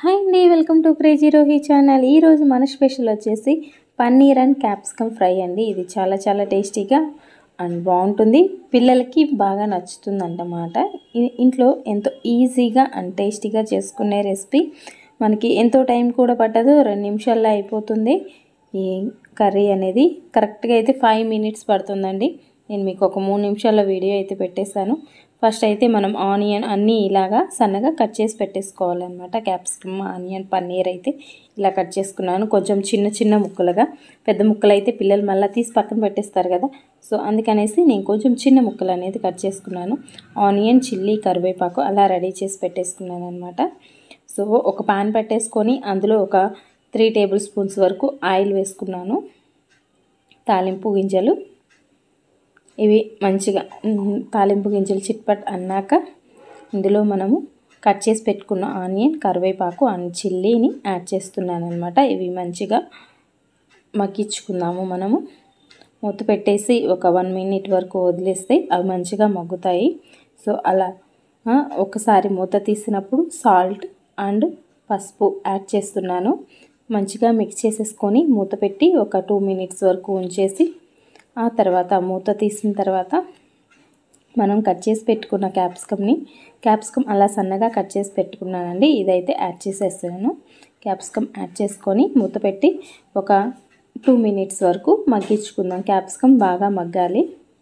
hi అండి welcome to crazy Rohi channel ఈరోజు మన స్పెషల్ వచ్చేసి పన్నీర్ అండ్ క్యాప్సికమ్ ఫ్రై అండి ఇది చాలా చాలా టేస్టీగా అండ్ బాగుంటుంది పిల్లలకి బాగా నచ్చుతుంది అన్నమాట ఇది ఇంట్లో ఎంతో ఈజీగా అండ్ టేస్టీగా చేసుకునే రెసిపీ మనకి ఎంతో టైం కూడా పట్టదు రెండు నిమిషాల్లో అయిపోతుంది ఈ కర్రీ అనేది కరెక్ట్గా అయితే ఫైవ్ మినిట్స్ పడుతుందండి నేను మీకు ఒక మూడు నిమిషాల వీడియో అయితే పెట్టేశాను ఫస్ట్ అయితే మనం ఆనియన్ అన్నీ ఇలాగా సన్నగా కట్ చేసి పెట్టేసుకోవాలన్నమాట క్యాప్సికమ్ ఆనియన్ పన్నీర్ అయితే ఇలా కట్ చేసుకున్నాను కొంచెం చిన్న చిన్న ముక్కలుగా పెద్ద ముక్కలు అయితే పిల్లలు మళ్ళీ తీసి పక్కన పెట్టేస్తారు కదా సో అందుకనేసి నేను కొంచెం చిన్న ముక్కలు అనేది కట్ చేసుకున్నాను ఆనియన్ చిల్లీ కరివేపాకు అలా రెడీ చేసి పెట్టేసుకున్నాను అనమాట సో ఒక పాన్ పెట్టేసుకొని అందులో ఒక త్రీ టేబుల్ స్పూన్స్ వరకు ఆయిల్ వేసుకున్నాను తాలింపు గింజలు ఇవి మంచిగా తాలింపు గింజలు చిట్పట్ అన్నాక ఇందులో మనము కట్ చేసి పెట్టుకున్న ఆనియన్ కరివేపాకు అండ్ చిల్లీని యాడ్ చేస్తున్నాను అనమాట ఇవి మంచిగా మగ్గించుకుందాము మనము మూత పెట్టేసి ఒక వన్ మినిట్ వరకు వదిలేస్తే అవి మంచిగా మగ్గుతాయి సో అలా ఒకసారి మూత తీసినప్పుడు సాల్ట్ అండ్ పసుపు యాడ్ చేస్తున్నాను మంచిగా మిక్స్ చేసేసుకొని మూత పెట్టి ఒక టూ మినిట్స్ వరకు ఉంచేసి ఆ తర్వాత మూత తీసిన తర్వాత మనం కట్ చేసి పెట్టుకున్న క్యాప్సికమ్ని క్యాప్సికమ్ అలా సన్నగా కట్ చేసి పెట్టుకున్నానండి ఇదైతే యాడ్ చేసేస్తాను క్యాప్సికమ్ యాడ్ చేసుకొని మూత పెట్టి ఒక టూ మినిట్స్ వరకు మగ్గించుకుందాం క్యాప్సికమ్ బాగా మగ్గాలి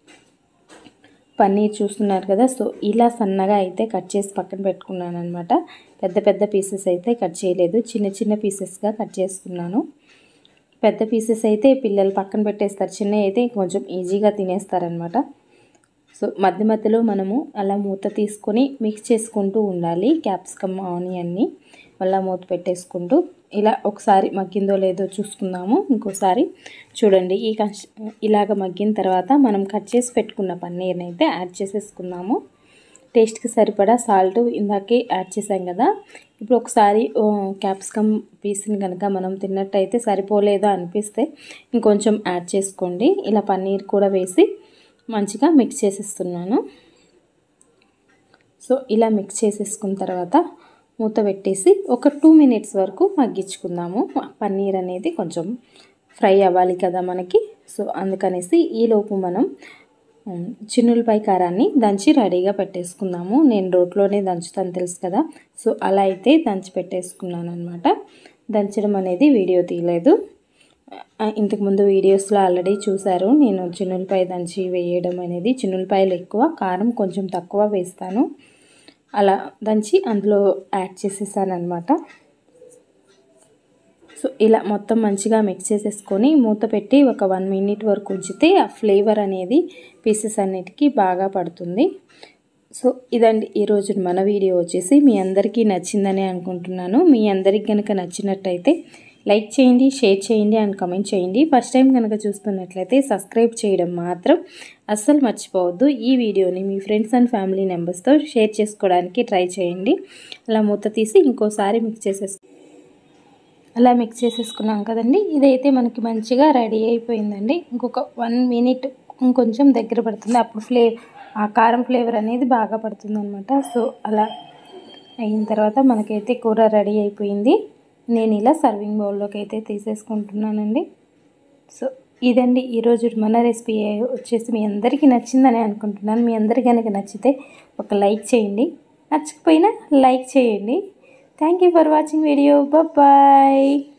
పన్నీర్ చూస్తున్నారు కదా సో ఇలా సన్నగా అయితే కట్ చేసి పక్కన పెట్టుకున్నాను అనమాట పెద్ద పెద్ద పీసెస్ అయితే కట్ చేయలేదు చిన్న చిన్న పీసెస్గా కట్ చేసుకున్నాను పెద్ద పీసెస్ అయితే పిల్లలు పక్కన పెట్టేస్తారు చిన్న అయితే కొంచెం ఈజీగా తినేస్తారనమాట సో మధ్య మధ్యలో మనము అలా మూత తీసుకొని మిక్స్ చేసుకుంటూ ఉండాలి క్యాప్సికమ్ ఆనియన్ని మళ్ళీ మూత పెట్టేసుకుంటూ ఇలా ఒకసారి మగ్గిందో లేదో చూసుకుందాము ఇంకోసారి చూడండి ఈ కష్ ఇలాగ మగ్గిన తర్వాత మనం కట్ చేసి పెట్టుకున్న పన్నీర్ని అయితే యాడ్ చేసేసుకుందాము టేస్ట్కి సరిపడా సాల్ట్ ఇందాకే యాడ్ చేసాం కదా ఇప్పుడు ఒకసారి క్యాప్సికమ్ పీస్ని కనుక మనం తిన్నట్టయితే సరిపోలేదా అనిపిస్తే ఇంకొంచెం యాడ్ చేసుకోండి ఇలా పన్నీర్ కూడా వేసి మంచిగా మిక్స్ చేసేస్తున్నాను సో ఇలా మిక్స్ చేసేసుకున్న తర్వాత మూత పెట్టేసి ఒక టూ మినిట్స్ వరకు మగ్గించుకుందాము పన్నీర్ అనేది కొంచెం ఫ్రై అవ్వాలి కదా మనకి సో అందుకనేసి ఈలోపు మనం చిన్నులపై కారాన్ని దంచి రెడీగా పెట్టేసుకుందాము నేను రోట్లోనే దంచుతాను తెలుసు కదా సో అలా అయితే దంచి పెట్టేసుకున్నాను అనమాట దంచడం అనేది వీడియో తీయలేదు ఇంతకుముందు వీడియోస్లో ఆల్రెడీ చూశారు నేను చిన్నులపై దంచి వేయడం అనేది చిన్నులపాయలు ఎక్కువ కారం కొంచెం తక్కువ వేస్తాను అలా దంచి అందులో యాడ్ చేసేసాను అనమాట సో ఇలా మొత్తం మంచిగా మిక్స్ చేసేసుకొని మూత పెట్టి ఒక వన్ మినిట్ వరకు ఉంచితే ఆ ఫ్లేవర్ అనేది పీసెస్ అన్నిటికీ బాగా పడుతుంది సో ఇదండి ఈరోజు మన వీడియో వచ్చేసి మీ అందరికీ నచ్చిందని అనుకుంటున్నాను మీ అందరికి కనుక నచ్చినట్టయితే లైక్ చేయండి షేర్ చేయండి అండ్ కమెంట్ చేయండి ఫస్ట్ టైం కనుక చూస్తున్నట్లయితే సబ్స్క్రైబ్ చేయడం మాత్రం అస్సలు మర్చిపోవద్దు ఈ వీడియోని మీ ఫ్రెండ్స్ అండ్ ఫ్యామిలీ మెంబర్స్తో షేర్ చేసుకోవడానికి ట్రై చేయండి అలా మూత తీసి ఇంకోసారి మిక్స్ చేసేసు అలా మిక్స్ చేసేసుకున్నాం కదండి ఇదైతే మనకి మంచిగా రెడీ అయిపోయిందండి ఇంకొక వన్ మినిట్ ఇంకొంచెం దగ్గర పడుతుంది అప్పుడు ఫ్లే ఆ కారం ఫ్లేవర్ అనేది బాగా పడుతుంది అనమాట సో అలా అయిన తర్వాత మనకైతే కూర రెడీ అయిపోయింది నేను ఇలా సర్వింగ్ బౌల్లోకి అయితే తీసేసుకుంటున్నానండి సో ఇదండి ఈరోజు మన రెసిపీ వచ్చేసి మీ అందరికీ నచ్చిందని అనుకుంటున్నాను మీ అందరికీ కనుక నచ్చితే ఒక లైక్ చేయండి నచ్చకపోయినా లైక్ చేయండి thank you for watching video bye